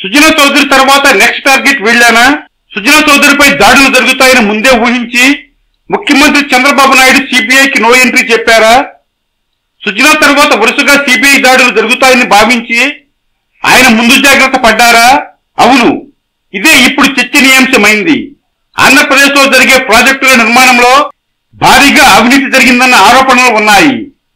సుజనా చౌదరి తర్వాత next target వీళ్ళేనా సుజనా చౌదరిపై దాడులు జరుగుతాయని ముందే ఊహించి ముఖ్యమంత్రి చంద్రబాబు నాయుడు సిబిఐకి నో ఎంట్రీ చెప్పారా సుజనా తర్వాత వరుసగా సిబిఐ దాడులు జరుగుతాయని భావించి ఆయన ముందు జాగ్రత్త పడ్డారా అవును ఇదే ఇప్పుడు చర్చనీయాంశమైంది ఆంధ్రప్రదేశ్ లో జరిగే ప్రాజెక్టుల నిర్మాణంలో భారీగా అవినీతి జరిగిందన్న ఆరోపణలు ఉన్నాయి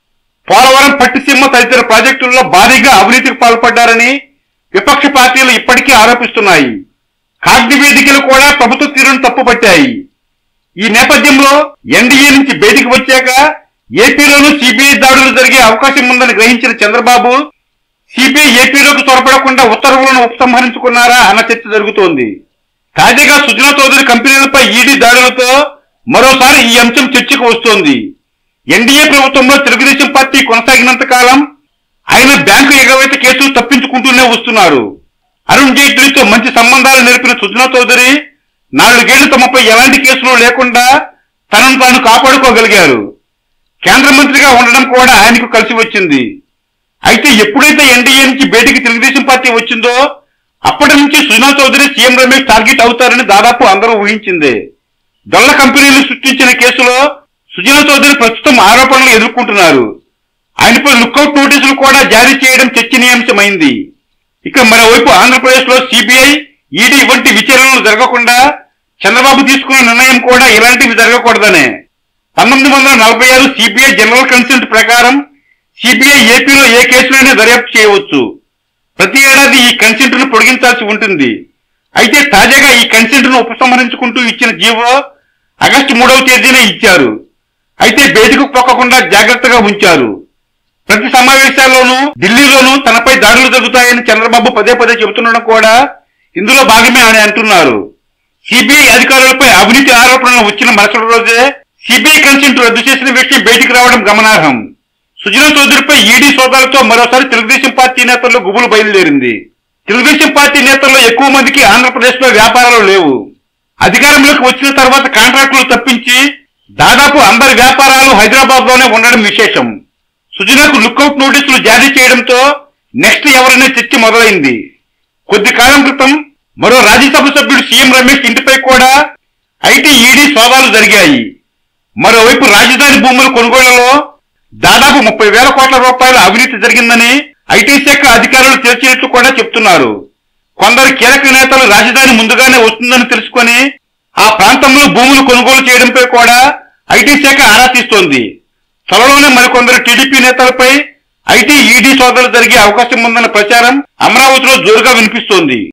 పోలవరం పట్టిసీమ తదితర ప్రాజెక్టుల్లో భారీగా అవినీతికి పాల్పడ్డారని విపక్ష పార్టీలు ఇప్పటికీ ఆరోపిస్తున్నాయి కాగ్ని వేదికలు కూడా ప్రభుత్వ తీరును తప్పుపట్టాయి ఈ నేపథ్యంలో ఎన్డీఏ నుంచి బయటికి వచ్చాక ఏపీలోనూ సిబిఐ దాడులు జరిగే అవకాశం ఉందని గ్రహించిన చంద్రబాబు సిబిఐ ఏపీలోకి చొరబడకుండా ఉత్తర్వులను ఉపసంహరించుకున్నారా అన్న చర్చ జరుగుతోంది తాజాగా సుజనా చౌదరి కంపెనీలపై ఈడీ దాడులతో మరోసారి ఈ అంశం చర్చకు వస్తోంది ఎన్డీఏ ప్రభుత్వంలో తెలుగుదేశం పార్టీ కొనసాగినంత కాలం ఆయన బ్యాంకు ఎగవేత కేసులు తప్పించుకుంటూనే వస్తున్నారు అరుణ్ జైట్లీతో మంచి సంబంధాలు నేర్పిన సుజనా చౌదరి నాలుగేళ్లు తమపై ఎలాంటి కేసులు లేకుండా తనను తాను కాపాడుకోగలిగారు కేంద్ర మంత్రిగా ఉండడం కూడా ఆయనకు కలిసి వచ్చింది అయితే ఎప్పుడైతే ఎన్డీఏ నుంచి బయటికి తెలుగుదేశం పార్టీ వచ్చిందో అప్పటి నుంచి సుజనా చౌదరి సీఎం రమేష్ టార్గెట్ అవుతారని దాదాపు అందరూ ఊహించిందే దొల్ల కంపెనీలు సృష్టించిన కేసులో సుజనా చౌదరి ప్రస్తుతం ఆరోపణలు ఎదుర్కొంటున్నారు ఆయనపై లుక్అవుట్ నోటీసులు కూడా జారీ చేయడం చర్చనీయాంశమైంది ఇక మరోవైపు ఆంధ్రప్రదేశ్ లో సిబిఐ ఈడీ వంటి విచారణలు జరగకుండా చంద్రబాబు తీసుకున్న నిర్ణయం కూడా ఇలాంటివి జరగకూడదనే పంతొమ్మిది వందల నలభై ఆరు సిబిఐ జనరల్ కన్సెంట్ ప్రకారం సిబిఐ ఏపీలో ఏ కేసులైనా దర్యాప్తు చేయవచ్చు ప్రతి ఏడాది ఈ కన్సెంట్ ను పొడిగించాల్సి ఉంటుంది అయితే తాజాగా ఈ కన్సెంట్ ను ఉపసంహరించుకుంటూ ఇచ్చిన జీవో ఆగస్టు మూడవ తేదీన ఇచ్చారు అయితే బయటకు పొక్కకుండా జాగ్రత్తగా ఉంచారు ప్రతి సమావేశాల్లోనూ ఢిల్లీలోనూ తనపై దాడులు జరుగుతాయని చంద్రబాబు పదే పదే చెబుతుండడం కూడా ఇందులో భాగమే అని అంటున్నారు సిబిఐ అధికారులపై అవినీతి ఆరోపణలు వచ్చిన మరుసటి రోజే సిబిఐ కన్సెంట్ రద్దు చేసిన విషయం బయటికి రావడం గమనార్హం సుజనా చౌదరిపై ఈడీ సోదాలతో మరోసారి తెలుగుదేశం పార్టీ నేతల్లో గుబులు బయలుదేరింది తెలుగుదేశం పార్టీ నేతల్లో ఎక్కువ మందికి ఆంధ్రప్రదేశ్ లో వ్యాపారాలు లేవు అధికారంలోకి వచ్చిన తర్వాత కాంట్రాక్టులు తప్పించి దాదాపు అందరి వ్యాపారాలు హైదరాబాద్ లోనే ఉండడం విశేషం సుజనాకు లుక్అవుట్ నోటీసులు జారీ చేయడంతో నెక్స్ట్ ఎవరనే చర్చ మొదలైంది కొద్ది కాలం క్రితం మరో రాజ్యసభ సభ్యుడు సీఎం రమేష్ ఇంటిపై కూడా ఐటీ ఈడీ సోదాలు జరిగాయి మరోవైపు రాజధాని భూముల కొనుగోళ్లలో దాదాపు ముప్పై వేల కోట్ల రూపాయల అవినీతి జరిగిందని ఐటీ శాఖ అధికారులు తేల్చినట్లు కూడా చెప్తున్నారు కొందరు కీలక నేతలు రాజధాని ముందుగానే వస్తుందని తెలుసుకొని ఆ ప్రాంతంలో భూములు కొనుగోలు చేయడంపై కూడా ఐటీ శాఖ ఆరా తీస్తోంది త్వరలోనే మరికొందరు టీడీపీ నేతలపై ఐటీ ఈడీ సోదాలు జరిగే అవకాశం ఉందన్న ప్రచారం అమరావతిలో జోరుగా వినిపిస్తోంది